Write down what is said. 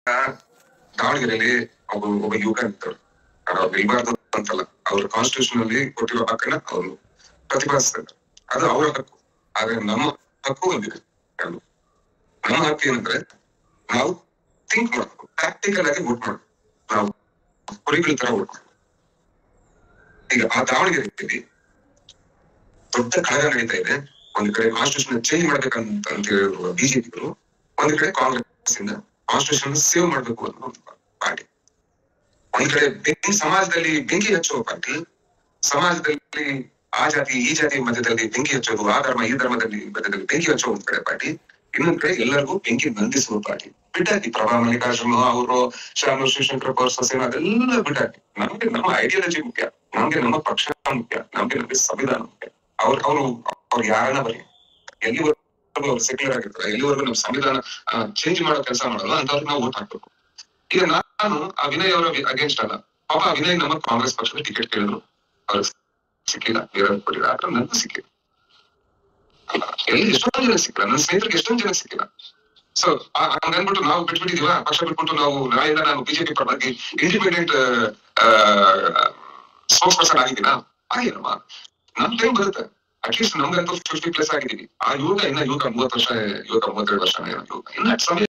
ದಾವಣಗೆರೆಯಲ್ಲಿ ಒಬ್ಬ ಒಬ್ಬ ಯುವಕ ಇರ್ತಾರೆ ಅವ್ರು ಇರಬಾರ್ದು ಅಂತಲ್ಲ ಅವ್ರ ಕಾನ್ಸ್ಟಿಟ್ಯೂಷನ್ ಅಲ್ಲಿ ಕೊಟ್ಟಿರೋ ಹಕ್ಕನ್ನ ಅವರು ಪ್ರತಿಪಾದಿಸ್ತಾರೆ ಅದು ಅವರ ಹಕ್ಕು ಆದ್ರೆ ನಮ್ಮ ಹಕ್ಕು ಒಂದಿದೆ ಎರಡು. ನಮ್ಮ ಹಕ್ಕು ಏನಂದ್ರೆ ನಾವು ಥಿಂಕ್ ಮಾಡ್ಬೇಕು ಪ್ರಾಕ್ಟಿಕಲ್ ಆಗಿ ವೋಟ್ ಮಾಡ್ಬೇಕು ನಾವು ಕುರಿಗಳ ತರ ವೋಟ್ ಮಾಡ್ಬೇಕು ಈಗ ಆ ದಾವಣಗೆರೆಯಲ್ಲಿ ದೊಡ್ಡ ಕಳಗ ನಡೀತಾ ಇದೆ ಒಂದ್ ಕಡೆ ಕಾನ್ಸ್ಟಿಟ್ಯೂಷನ್ ಚೇಂಜ್ ಮಾಡ್ಬೇಕಂತ ಅಂತ ಹೇಳಿರುವ ಬಿಜೆಪಿಗಳು ಒಂದ್ ಕಡೆ ಕಾಂಗ್ರೆಸ್ ಇಂದ ಕಾನ್ಸ್ಟಿಟ್ಯೂಷನ್ ಸೇವ್ ಮಾಡ್ಬೇಕು ಅನ್ನೋ ಒಂದು ಪಾರ್ಟಿ ಒಂದ್ ಕಡೆ ಬೆಂಕಿ ಸಮಾಜದಲ್ಲಿ ಬೆಂಕಿ ಹಚ್ಚುವ ಪಾರ್ಟಿ ಸಮಾಜದಲ್ಲಿ ಆ ಜಾತಿ ಈ ಜಾತಿ ಮಧ್ಯದಲ್ಲಿ ಬೆಂಕಿ ಹಚ್ಚೋದು ಆ ಧರ್ಮ ಈ ಧರ್ಮದಲ್ಲಿ ಮಧ್ಯದಲ್ಲಿ ಬೆಂಕಿ ಹಚ್ಚುವ ಒಂದ್ ಕಡೆ ಪಾರ್ಟಿ ಇನ್ನೊಂದ್ ಕಡೆ ಎಲ್ಲರಿಗೂ ಬೆಂಕಿ ನಂದಿಸುವ ಪಾರ್ಟಿ ಬಿಟ್ಟಾಕಿ ಪ್ರಭಾ ಮಲ್ಲಿಕಾರ್ಜುನ ಅವರು ಶ್ಯಾಮು ಶಿವಶಂಕರ್ ಪವರ್ ಸೊಸೇನ ಅದೆಲ್ಲ ಬಿಟ್ಟಾಕಿ ನಮ್ಗೆ ನಮ್ಮ ಐಡಿಯಾಲಜಿ ಮುಖ್ಯ ನಮ್ಗೆ ನಮ್ಮ ಪಕ್ಷ ಮುಖ್ಯ ನಮ್ಗೆ ನಮ್ಗೆ ಸಂವಿಧಾನ ಮುಖ್ಯ ಅವ್ರ ಅವರು ಅವ್ರು ಯಾರನ್ನ ಬರಲಿ ಎಲ್ಲಿವರೆಗೂ ಅವ್ರು ಸೆಕ್ಯುಲರ್ ಆಗಿರ್ತಾರೆ ಎಲ್ಲಿವರೆಗೂ ನಮ್ಮ ಸಂವಿಧಾನ ಚೇಂಜ್ ಮಾಡೋ ಕೆಲಸ ಮಾಡಲ್ಲ ಅಂತವ್ರಿಗೆ ನಾವು ವೋಟ್ ಹಾಕ್ಬೇಕು ಈಗ ನಾನು ಆ ವಿನಯ್ ಅವರ ಅಗೇನ್ಸ್ಟ್ ಅಲ್ಲ ಪಾಪ ಆ ವಿನಯ್ ನಮ್ಮ ಕಾಂಗ್ರೆಸ್ ಪಕ್ಷದ ಟಿಕೆಟ್ ಕೇಳಿದ್ರು ಅವ್ರಿಗೆ ಸಿಕ್ಕಿಲ್ಲ ಬೇರೆ ಕೊಟ್ಟಿಲ್ಲ ಆದ್ರೆ ನನಗೂ ಸಿಕ್ಕಿಲ್ಲ ಅಲ್ಲ, ಎಲ್ಲಿ ಎಷ್ಟೊಂದು ಜನ ಸಿಕ್ಕಿಲ್ಲ ನನ್ನ ಸ್ನೇಹಿತರಿಗೆ ಎಷ್ಟೊಂದು ಜನ ಸಿಕ್ಕಿಲ್ಲ ಸೊ ಹಂಗನ್ಬಿಟ್ಟು ನಾವು ಬಿಟ್ಬಿಟ್ಟಿದೀವ ಪಕ್ಷ ಬಿಟ್ಬಿಟ್ಟು ನಾವು ನಾಳೆಯಿಂದ ನಾನು ಬಿಜೆಪಿ ಪರವಾಗಿ ಇಂಡಿಪೆಂಡೆಂಟ್ ಸ್ಪೋಕ್ಸ್ ಪರ್ಸನ್ ಆಗಿದ್ದೀನಾ ಆಗಿಲ್ಲಮ್ಮ ನಮ್ ಟೈಮ್ ಬರುತ್ತೆ ಅಟ್ಲೀಸ್ಟ್ ನಮ್ಗಂತೂ ಫಿಫ್ಟಿ ಪ್ಲಸ್ ಆಗಿದೀವಿ ಆ ಯುವಕ ಇನ್ನ ಯುವಕ ಮೂವತ್ತು ವರ್ಷ ಯುವಕ ಮೂವತ್ತೆರಡು ವರ್ಷ ಯುವಕ ಇನ್ನ ಸಮಯ